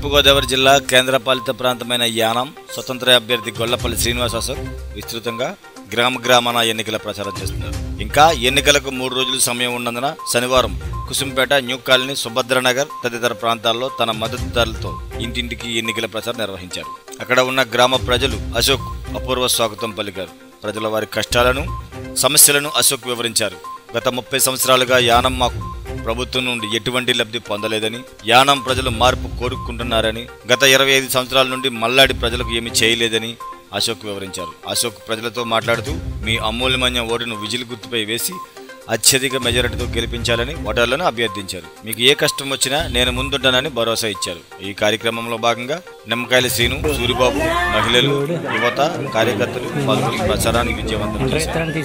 తూర్పుగోదావరి జిల్లా కేంద్రపాలిత ప్రాంతమైన యానం స్వతంత్ర అభ్యర్థి గొల్లపల్లి శ్రీనివాస్ అశోక్ విస్తృతంగా గ్రామ గ్రామాన ఎన్నికల ప్రచారం చేస్తున్నారు ఇంకా ఎన్నికలకు మూడు రోజులు సమయం ఉన్నందున శనివారం కుసుంపేట న్యూ కాలనీ సుభద్రనగర్ తదితర ప్రాంతాల్లో తన మద్దతుదారులతో ఇంటింటికి ఎన్నికల ప్రచారం నిర్వహించారు అక్కడ ఉన్న గ్రామ ప్రజలు అశోక్ అపూర్వ స్వాగతం పలికారు ప్రజల వారి కష్టాలను సమస్యలను అశోక్ వివరించారు గత ముప్పై సంవత్సరాలుగా యానం మాకు ప్రభుత్వం నుండి ఎటువంటి లబ్ధి పొందలేదని యానం ప్రజలు మార్పు కోరుకుంటున్నారని గత ఇరవై ఐదు సంవత్సరాల నుండి మల్లాడి ప్రజలకు ఏమీ చేయలేదని అశోక్ వివరించారు అశోక్ ప్రజలతో మాట్లాడుతూ మీ అమూల్యమైన ఓటును విజిల్ గుర్తుపై వేసి అత్యధిక మెజారిటీతో గెలిపించాలని ఓటర్లను అభ్యర్థించారు మీకు ఏ కష్టం వచ్చినా నేను ముందుంటానని భరోసా ఇచ్చారు ఈ కార్యక్రమంలో భాగంగా నిమ్మకాయల శ్రీను సూరిబాబు మహిళలు యువత కార్యకర్తలు పాల్గొని ప్రచారాన్ని విజయవంతం చేశారు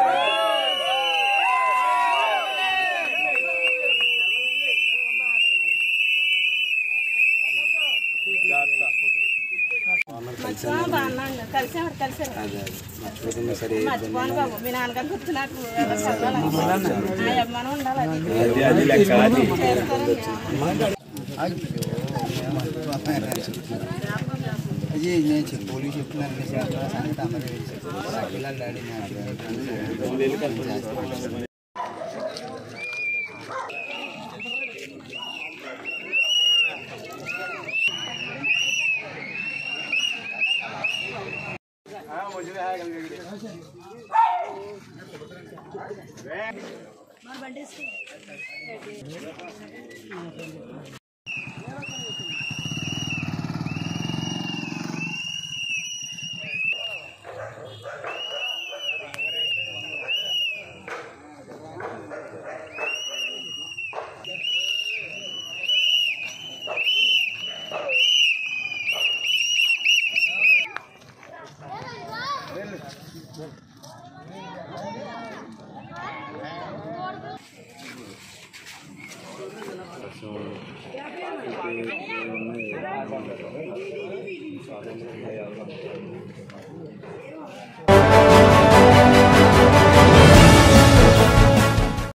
మర్చిపోను బాగున్నాను కలిసాడు కలిసాడు మర్చిపోను బాబు మీ నాన్నగారు గుర్తు నాకు ఎలా చదవాలి ఆ అమ్మానం ఉండాలి అది చేస్తారండి. ఇది నేను చెప్పి పోలీసు చెప్తున్నాను మీ సార్ సంగతి అందరికీ తెలుసు. నా పిల్లల డాడీ నా